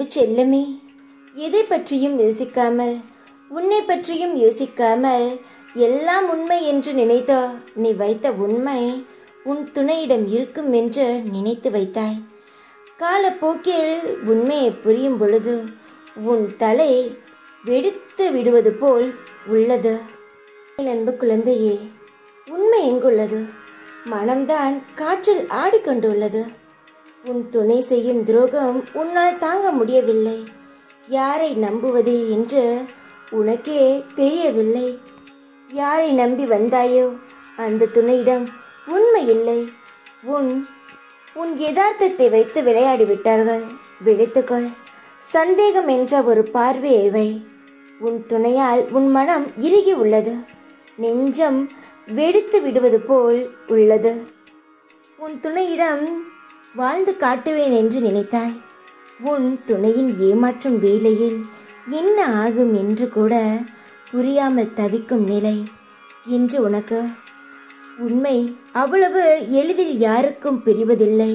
அன்பு செல்லமே எதை பற்றியும் யோசிக்காமல் உன்னை பற்றியும் யோசிக்காமல் எல்லாம் உண்மை என்று நினைத்த நீ வைத்த உண்மை உன் துணையிடம் இருக்கும் என்று நினைத்து வைத்தாய் காலப்போக்கில் உண்மையை புரியும் பொழுது உன் தலை வெடித்து விடுவது போல் உள்ளது என் அன்பு குழந்தையே உண்மை எங்குள்ளது மனம்தான் காற்றில் ஆடிக்கொண்டுள்ளது உன் துணை செய்யும் துரோகம் உன்னால் தாங்க முடியவில்லை யாரை நம்புவது என்று உனக்கே தெரியவில்லை யாரை நம்பி வந்தாயோ அந்த துணையிடம் உண்மை இல்லை உன் உன் யதார்த்தத்தை வைத்து விளையாடி விட்டார்கள் விழித்துக்கொள் சந்தேகம் என்ற ஒரு பார்வையை வை உன் துணையால் உன் மனம் இறுகி உள்ளது நெஞ்சம் வெடித்து விடுவது போல் உள்ளது உன் துணையிடம் வாழ்ந்து காட்டுவேன் என்று நினைத்தாய் உன் துணையின் ஏமாற்றும் வேளையில் என்ன ஆகும் என்று கூட புரியாமல் தவிக்கும் நிலை என்று உனக்கு உண்மை அவ்வளவு எளிதில் யாருக்கும் பிரிவதில்லை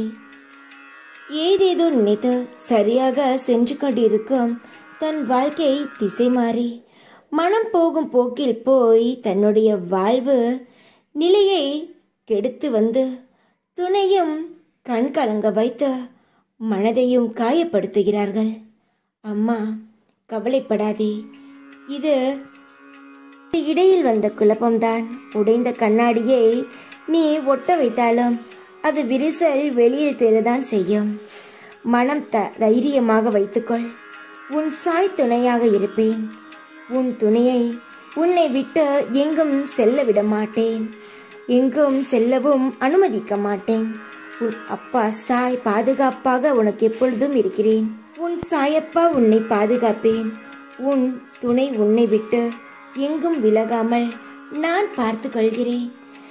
ஏதேதோ நினைத்து சரியாக சென்று கொண்டிருக்கும் தன் வாழ்க்கை திசை மாறி மனம் போகும் போக்கில் போய் தன்னுடைய வாழ்வு நிலையை கெடுத்து வந்து துணையும் கண் கலங்க வைத்து மனதையும் காயப்படுத்துகிறார்கள் அம்மா கவலைப்படாதே இது இடையில் வந்த குழப்பம்தான் உடைந்த கண்ணாடியை நீ ஒட்ட வைத்தாலும் அது விரிசல் வெளியில் தெரியதான் செய்யும் மனம் த தைரியமாக வைத்துக்கொள் உன் சாய் துணையாக இருப்பேன் உன் துணையை உன்னை விட்டு எங்கும் செல்ல விட மாட்டேன் எங்கும் செல்லவும் அனுமதிக்க மாட்டேன் உன் அப்பா சாய் பாதுகாப்பாக உனக்கு எப்பொழுதும் இருக்கிறேன் உன் சாயப்பா உன்னை பாதுகாப்பேன் உன் துணை உன்னை விட்டு எங்கும் விலகாமல் நான் பார்த்து கொள்கிறேன்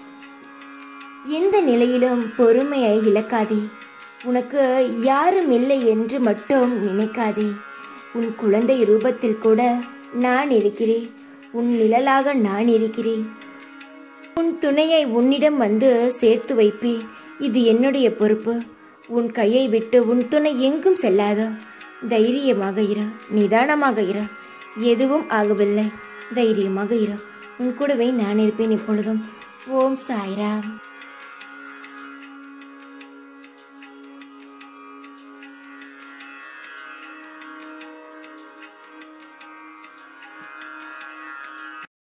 எந்த நிலையிலும் பொறுமையை இழக்காதே உனக்கு யாரும் இல்லை என்று மட்டும் நினைக்காதே உன் குழந்தை ரூபத்தில் கூட நான் இருக்கிறேன் உன் நிழலாக நான் இருக்கிறேன் உன் துணையை உன்னிடம் வந்து சேர்த்து வைப்பேன் இது என்னுடைய பொறுப்பு உன் கையை விட்டு உன் துணை எங்கும் செல்லாத தைரியமாக இரு நிதானமாக இரு எதுவும் ஆகவில்லை தைரியமாக இரு உன் கூடவே நான் இருப்பேன் இப்பொழுதும் ஓம் சாய்ராம்